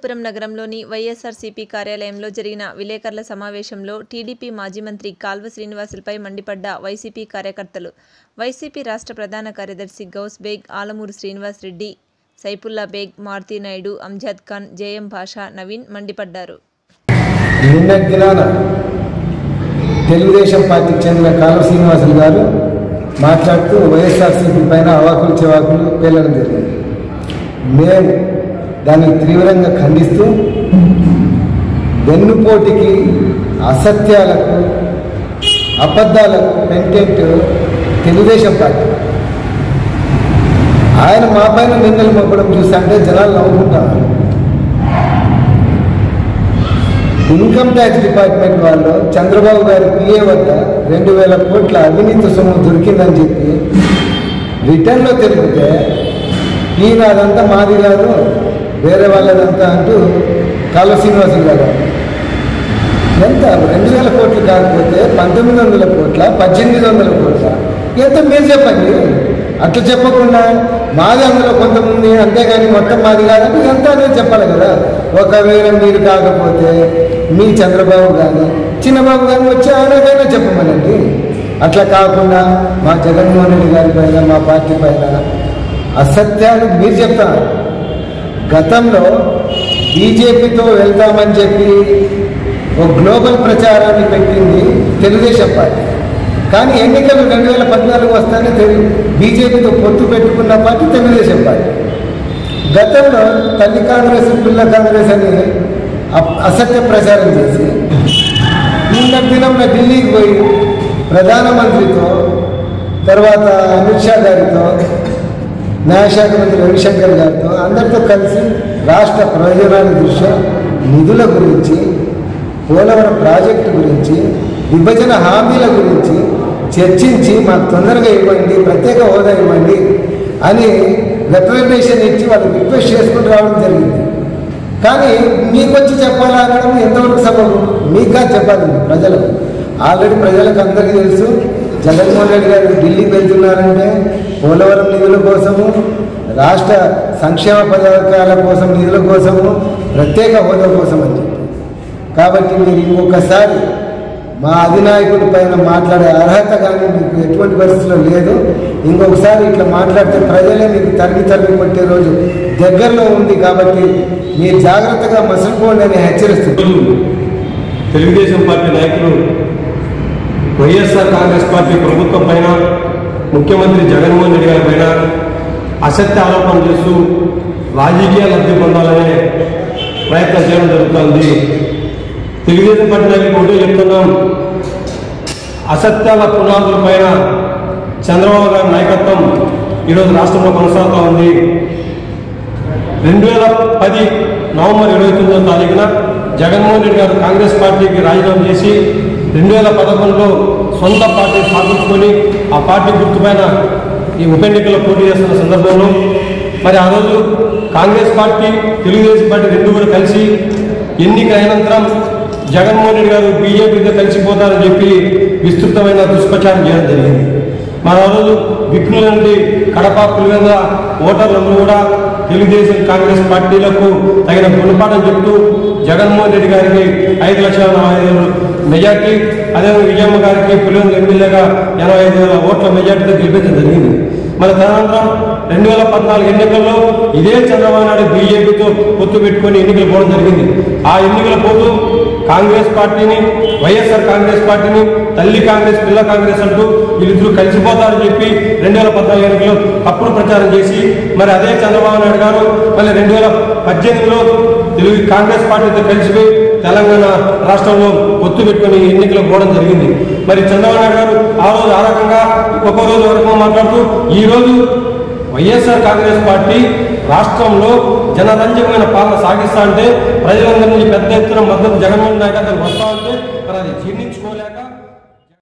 పిఠాపురం నగరంలోని వైఎస్ఆర్సీపీ కార్యాలయంలో జరిగిన విలేకరుల సమావేశంలో టీడీపీ మాజీ మంత్రి కాల్వ శ్రీనివాసులపై మండిపడ్డ వైసీపీ కార్యకర్తలు వైసీపీ రాష్ట్ర ప్రధాన కార్యదర్శి గౌస్ బేగ్ ఆలమూరు శ్రీనివాస్ రెడ్డి సైపుల్లా బేగ్ మారుతి నాయుడు అంజద్ ఖాన్ జేఎం పాషా నవీన్ మండిపడ్డారు నిన్న దినాన తెలుగుదేశం పార్టీకి చెందిన కాలువ శ్రీనివాసులు గారు మాట్లాడుతూ వైఎస్ఆర్సీపీ పైన అవాకులు చెవాకులు పేలడం జరిగింది మేము దాన్ని తీవ్రంగా ఖండిస్తూ వెన్నుపోటికి అసత్యాలకు అబద్ధాలకు కంటెంట్ తెలుగుదేశం పార్టీ ఆయన మా పైన నిందలు మొక్కడం చూస్తుంటే జనాలు నవ్వుకుంటారు ఇన్కమ్ ట్యాక్స్ డిపార్ట్మెంట్ వాళ్ళు చంద్రబాబు గారి పిఏ వద్ద రెండు వేల కోట్ల అవినీతి సొమ్ము దొరికిందని చెప్పి రిటర్న్లో తెలిపితే ఈయన అదంతా మాది కాదు వేరే వాళ్ళదంతా అంటూ కాలువ శ్రీనివాసులు గారు ఎంత రెండు వేల కోట్లు కాకపోతే పంతొమ్మిది వందల కోట్ల పద్దెనిమిది వందల కోట్ల ఎంత మీరు చెప్పండి అట్లా చెప్పకుండా మాది అందులో కొంతమంది అంతేగాని మొత్తం మాది కాదంటే ఎంత అనేది చెప్పాలి కదా ఒకవేళ మీరు కాకపోతే మీ చంద్రబాబు కానీ చిన్నబాబు కానీ వచ్చి ఆయనకైనా చెప్పమనండి అట్లా కాకుండా మా జగన్మోహన్ రెడ్డి గారి పైన మా పార్టీ పైన అసత్యాలు మీరు చెప్తారు గతంలో బీజేపీతో వెళ్తామని చెప్పి ఒక గ్లోబల్ ప్రచారాన్ని పెట్టింది తెలుగుదేశం పార్టీ కానీ ఎన్నికలు రెండు వేల పద్నాలుగు వస్తానే తెలు బీజేపీతో పొత్తు పెట్టుకున్న పార్టీ తెలుగుదేశం పార్టీ గతంలో తల్లి కాంగ్రెస్ పిల్ల కాంగ్రెస్ అని అ- అసత్య ప్రచారం చేసి నిన్న దినంలో ఢిల్లీకి పోయి ప్రధానమంత్రితో తర్వాత అమిత్ షా గారితో న్యాయశాఖ మంత్రి రవిశంకర్ గారితో అందరితో కలిసి రాష్ట్ర ప్రయోజనాల దృష్ట్యా నిధుల గురించి పోలవరం ప్రాజెక్టు గురించి విభజన హామీల గురించి చర్చించి మాకు తొందరగా ఇవ్వండి ప్రత్యేక హోదా ఇవ్వండి అని రిప్రజెంటేషన్ ఇచ్చి వాళ్ళు రిక్వెస్ట్ చేసుకుని రావడం జరిగింది కానీ మీకు వచ్చి చెప్పాలా అనడం ఎంతవరకు సబబు మీకు కాదు చెప్పాలి ప్రజలకు ఆల్రెడీ ప్రజలకు అందరికీ తెలుసు జగన్మోహన్ రెడ్డి గారు ఢిల్లీకి వెళ్తున్నారంటే పోలవరం నిధుల కోసము రాష్ట్ర సంక్షేమ పథకాల కోసం నిధుల కోసము ప్రత్యేక హోదా కోసం అని చెప్పి కాబట్టి మీరు ఇంకొకసారి మా అధినాయకుడి పైన మాట్లాడే అర్హత కానీ మీకు ఎటువంటి పరిస్థితిలో లేదు ఇంకొకసారి ఇట్లా మాట్లాడితే ప్రజలే మీకు తరిగి తరిగి కొట్టే రోజు దగ్గరలో ఉంది కాబట్టి మీరు జాగ్రత్తగా మసులుకోండి అని హెచ్చరిస్తుంది ఈరోజు తెలుగుదేశం పార్టీ నాయకులు వైఎస్ఆర్ కాంగ్రెస్ పార్టీ ప్రభుత్వం పైన ముఖ్యమంత్రి జగన్మోహన్ రెడ్డి గారి పైన అసత్య ఆరోపణలు చేస్తూ రాజకీయ లబ్ధి పొందాలనే ప్రయత్నం చేయడం జరుగుతోంది తెలుగుదేశం పార్టీ నాయకులు ఒకటే చెప్తున్నాం అసత్యాల పునాదుల పైన చంద్రబాబు గారి నాయకత్వం ఈరోజు రాష్ట్రంలో కొనసాగుతూ ఉంది రెండు వేల పది నవంబర్ ఇరవై తొమ్మిదో తారీఖున జగన్మోహన్ రెడ్డి గారు కాంగ్రెస్ పార్టీకి రాజీనామా చేసి రెండు వేల పదకొండులో సొంత పార్టీ స్థాపించుకొని ఆ పార్టీ గుర్తుపైన ఈ ఉప ఎన్నికల్లో పోటీ చేస్తున్న సందర్భంలో మరి ఆ రోజు కాంగ్రెస్ పార్టీ తెలుగుదేశం పార్టీ రెండు కూడా కలిసి ఎన్నిక అయినంతరం జగన్మోహన్ రెడ్డి గారు బీజేపీతో కలిసిపోతారని చెప్పి విస్తృతమైన దుష్ప్రచారం చేయడం జరిగింది మన ఆ రోజు విఘ్నుల నుండి కడప పులివెందుల ఓటర్లందరూ కూడా తెలుగుదేశం కాంగ్రెస్ పార్టీలకు తగిన గుణపాఠం చెప్తూ జగన్మోహన్ రెడ్డి గారికి ఐదు లక్షల నలభై ఐదు వేల మెజార్టీ అదేవిధంగా విజయమ్మ గారికి పులివెందుల ఎమ్మెల్యేగా ఎనభై ఐదు వేల ఓట్ల మెజార్టీతో గెలిపించడం జరిగింది మన తదనంతరం రెండు వేల పద్నాలుగు ఎన్నికల్లో ఇదే చంద్రబాబు నాయుడు బీజేపీతో పొత్తు పెట్టుకొని ఎన్నికలు పోవడం జరిగింది ఆ ఎన్నికలు పోతూ కాంగ్రెస్ పార్టీని వైఎస్ఆర్ కాంగ్రెస్ పార్టీని తల్లి కాంగ్రెస్ పిల్ల కాంగ్రెస్ అంటూ వీళ్ళిద్దరూ కలిసిపోతారని చెప్పి రెండు వేల పద్నాలుగు ఎన్నికల్లో తప్పుడు ప్రచారం చేసి మరి అదే చంద్రబాబు నాయుడు గారు మళ్ళీ రెండు వేల పద్దెనిమిదిలో తెలుగు కాంగ్రెస్ పార్టీతో కలిసిపోయి తెలంగాణ రాష్ట్రంలో పొత్తు పెట్టుకొని ఎన్నికలు పోవడం జరిగింది మరి చంద్రబాబు నాయుడు గారు ఆ రోజు ఆ రకంగా ఒక్కో రోజు వరకు మాట్లాడుతూ ఈ రోజు వైఎస్ఆర్ కాంగ్రెస్ పార్టీ రాష్ట్రంలో జనరంజకమైన పాలన సాగిస్తా అంటే ప్రజలందరి నుంచి పెద్ద ఎత్తున మద్దతు జగన్మోహన్ నాయకత్వం వస్తా అంటే మరి అది జీర్ణించుకో